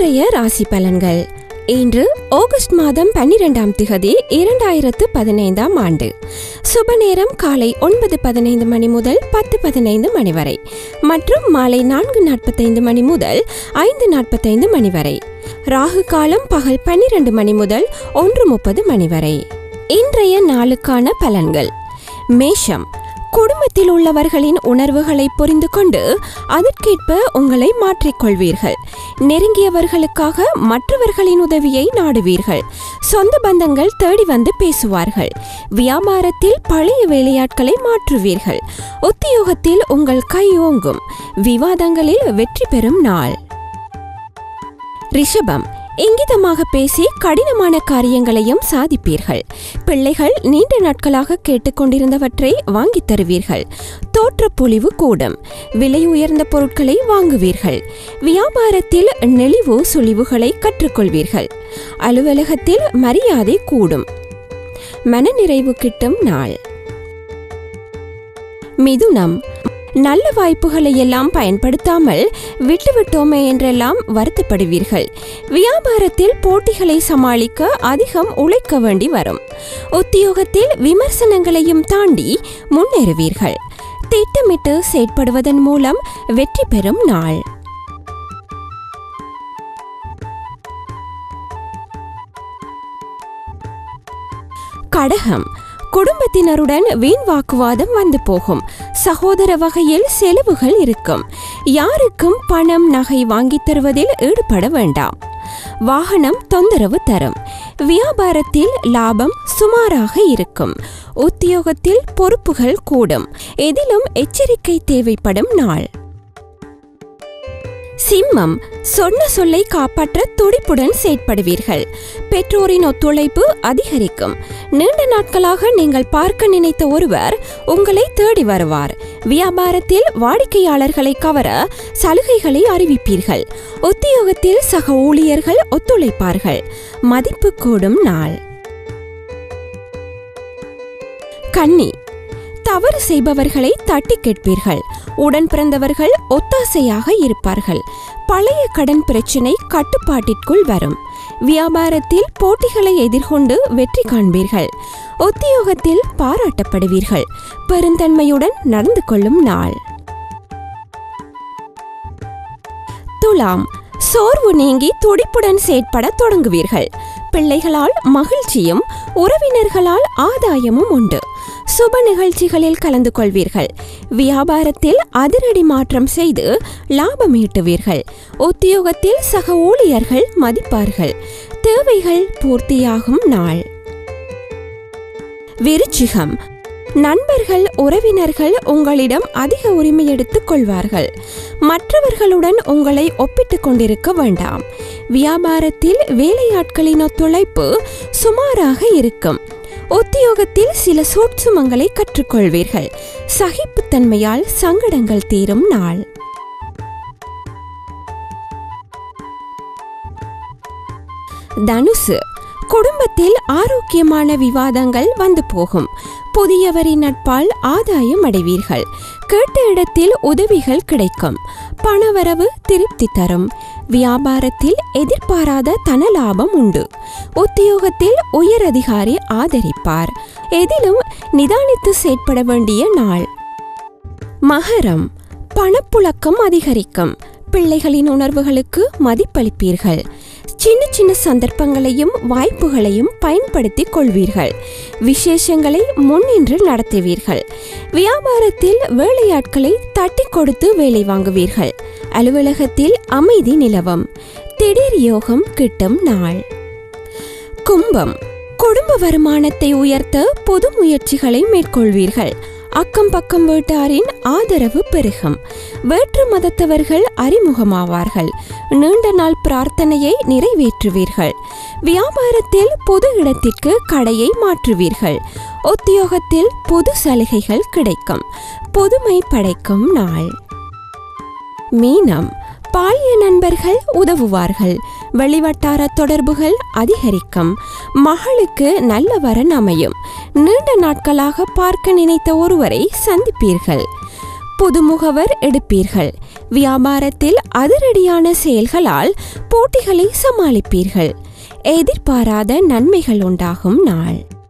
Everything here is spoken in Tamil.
இன்றைய ராசி பலன்கள் இன்று ஆகஸ்ட் மாதம் பன்னிரெண்டாம் திகதி இரண்டாயிரத்து பதினைந்தாம் ஆண்டு சுப நேரம் காலை ஒன்பது பதினைந்து மணி முதல் பத்து பதினைந்து மணி வரை மற்றும் மாலை நான்கு நாற்பத்தைந்து மணி முதல் ஐந்து நாற்பத்தைந்து மணி வரை ராகு காலம் பகல் பன்னிரண்டு மணி முதல் ஒன்று முப்பது மணி வரை இன்றைய நாளுக்கான பலன்கள் மேஷம் குடும்பத்தில் உள்ளவர்களின் உணர்வுகளை புரிந்து கொண்டு அதற்கேற்ப உங்களை மாற்றிக்கொள்வீர்கள் நெருங்கியவர்களுக்காக மற்றவர்களின் உதவியை நாடுவீர்கள் சொந்த பந்தங்கள் தேடி வந்து பேசுவார்கள் வியாபாரத்தில் பழைய வேலையாட்களை மாற்றுவீர்கள் உத்தியோகத்தில் உங்கள் கை ஓங்கும் விவாதங்களில் வெற்றி பெறும் நாள் ரிஷபம் இங்கிதமாக பேசி கடினமான காரியங்களையும் சாதிப்பீர்கள் பிள்ளைகள் நீண்ட நாட்களாக கேட்டுக்கொண்டிருந்தவற்றை வாங்கித் தருவீர்கள் தோற்ற பொலிவு கூடும் விலை உயர்ந்த பொருட்களை வாங்குவீர்கள் வியாபாரத்தில் நெளிவு சுழிவுகளை கற்றுக்கொள்வீர்கள் அலுவலகத்தில் மரியாதை கூடும் மனநிறைவு கிட்டும் நாள் மிதுனம் நல்ல வாய்ப்புகளை எல்லாம் பயன்படுத்தாமல் விட்டுவிட்டோமே என்றெல்லாம் வருத்தப்படுவீர்கள் வியாபாரத்தில் போட்டிகளை சமாளிக்க அதிகம் உழைக்க வேண்டி வரும் உத்தியோகத்தில் விமர்சனங்களையும் தாண்டி முன்னேறுவீர்கள் திட்டமிட்டு செயற்படுவதன் மூலம் வெற்றி பெறும் நாள் கடகம் குடும்பத்தினருடன் வீண் வாக்குவாதம் வந்து போகும் சகோதர வகையில் செலவுகள் இருக்கும் யாருக்கும் பணம் நகை வாங்கித் தருவதில் ஈடுபட வேண்டாம் வாகனம் தொந்தரவு தரும் வியாபாரத்தில் லாபம் சுமாராக இருக்கும் உத்தியோகத்தில் பொறுப்புகள் கூடும் எதிலும் எச்சரிக்கை தேவைப்படும் நாள் சிம்மம் சொன்ன சொல்லை காப்பாற்ற துடிப்புடன் செயற்படுவீர்கள் பெற்றோரின் ஒத்துழைப்பு அதிகரிக்கும் நீண்ட நாட்களாக நீங்கள் பார்க்க நினைத்த ஒருவர் உங்களை தேடி வருவார் வியாபாரத்தில் வாடிக்கையாளர்களை கவர சலுகைகளை அறிவிப்பீர்கள் உத்தியோகத்தில் சக ஊழியர்கள் ஒத்துழைப்பார்கள் மதிப்பு கூடும் நாள் கன்னி தவறு செய்பவர்களை தட்டி கேட்பீர்கள் உடன் பிறந்தவர்கள் ஒத்தாசையாக இருப்பார்கள் பழைய கடன் பிரச்சினை கட்டுப்பாட்டிற்குள் வரும் வியாபாரத்தில் போட்டிகளை எதிர்கொண்டு வெற்றி காண்பீர்கள் உத்தியோகத்தில் பாராட்டப்படுவீர்கள் பெருந்தன்மையுடன் நடந்து கொள்ளும் நாள் துலாம் சோர்வு நீங்கி துடிப்புடன் செயற்பட தொடங்குவீர்கள் பிள்ளைகளால் மகிழ்ச்சியும் உறவினர்களால் ஆதாயமும் உண்டு சுப நிகழ்ச்சிகளில் கலந்து கொள்வீர்கள் வியாபாரத்தில் அதிரடி மாற்றம் செய்து லாபம் ஈட்டுவீர்கள் உத்தியோகத்தில் சக ஊழியர்கள் மதிப்பார்கள் தேவைகள் பூர்த்தியாகும் நாள் விருச்சிகம் நண்பர்கள் உறவினர்கள் உங்களிடம் அதிக உரிமை எடுத்துக் கொள்வார்கள் மற்றவர்களுடன் உங்களை ஒப்பிட்டுக் கொண்டிருக்க வேண்டாம் வியாபாரத்தில் வேலையாட்களின் ஒத்துழைப்பு சுமாராக இருக்கும் உத்தியோகத்தில் சில சூட்சுமங்களை கற்றுக்கொள்வீர்கள் சகிப்புத்தன்மையால் சங்கடங்கள் தீரும் நாள் தனுசு குடும்பத்தில் ஆரோக்கியமான விவாதங்கள் வந்து போகும் புதியவரின் நட்பால் ஆதாயம் அடைவீர்கள் கேட்ட இடத்தில் உதவிகள் கிடைக்கும் பணவரவு திருப்தி தரும் வியாபாரத்தில் எதிர்பாராத தன லாபம் உண்டு உத்தியோகத்தில் உயர் அதிகாரி ஆதரிப்பார் எதிலும் நிதானித்து செயற்பட வேண்டிய நாள் மகரம் பணப்புழக்கம் அதிகரிக்கும் பிள்ளைகளின் உணர்வுகளுக்கு மதிப்பளிப்பீர்கள் சின்ன சின்ன சந்தர்ப்பங்களையும் வாய்ப்புகளையும் பயன்படுத்திக் கொள்வீர்கள் விசேஷங்களை முன்னின்று நடத்துவீர்கள் வியாபாரத்தில் வேலையாட்களை தட்டி கொடுத்து வேலை வாங்குவீர்கள் அலுவலகத்தில் அமைதி நிலவும் திடீர் யோகம் கிட்டும் நாள் கும்பம் குடும்ப வருமானத்தை உயர்த்த பொது முயற்சிகளை மேற்கொள்வீர்கள் அக்கம் பக்கம் வீட்டாரின் ஆதரவு பெருகும் வேற்று மதத்தவர்கள் அறிமுகமாவார்கள் நீண்ட நாள் பிரார்த்தனையை நிறைவேற்றுவீர்கள் வியாபாரத்தில் பொது இடத்திற்கு கடையை மாற்றுவீர்கள் உத்தியோகத்தில் பொது சலுகைகள் கிடைக்கும் புதுமை படைக்கும் நாள் மீனம் பாலிய நண்பர்கள் உதவுவார்கள் வெளிவட்டார தொடர்புகள் அதிகரிக்கும் மகளுக்கு நல்ல வரன் அமையும் நீண்ட நாட்களாக பார்க்க நினைத்த ஒருவரை சந்திப்பீர்கள் புதுமுகவர் எடுப்பீர்கள் வியாபாரத்தில் அதிரடியான செயல்களால் போட்டிகளை சமாளிப்பீர்கள் எதிர்பாராத நன்மைகள் உண்டாகும் நாள்